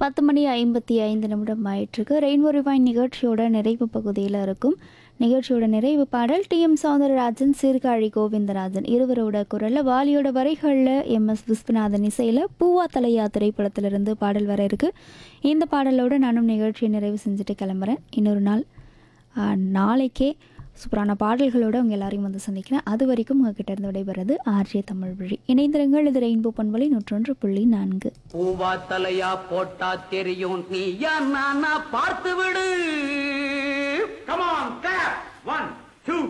பத்து மணி ஐம்பத்தி ஐந்து நிமிடம் ஆயிட்டிருக்கு ரெயின்போ ரிவைன் நிகழ்ச்சியோட நிறைவு பகுதியில் இருக்கும் நிகழ்ச்சியோட நிறைவு பாடல் டி எம் சௌந்தரராஜன் சீர்காழி கோவிந்தராஜன் இருவரோட குரலில் வாலியோட வரிகளில் எம் எஸ் விஸ்வநாதன் இசையில் பூவா தலையா திரைப்படத்திலிருந்து பாடல் வர இருக்கு இந்த பாடலோட நானும் நிகழ்ச்சியை நிறைவு செஞ்சுட்டு கிளம்புறேன் இன்னொரு நாள் ஆ, நாளைக்கே சூப்பரான பாடல்களோடு உங்கள் எல்லாரையும் வந்து சந்திக்கிறேன் அது வரைக்கும் உங்ககிட்ட இருந்து விடைபெறது ஆர்ஜே தமிழ் வழி இணைந்திருங்கள் இது ரெயின்போ பண்பலை நூற்றொன்று புள்ளி நான்கு பூவா தலையா போட்டா தெரியும் நீயா நானா பார்த்து விடு கமான் கிளாப் ஒன்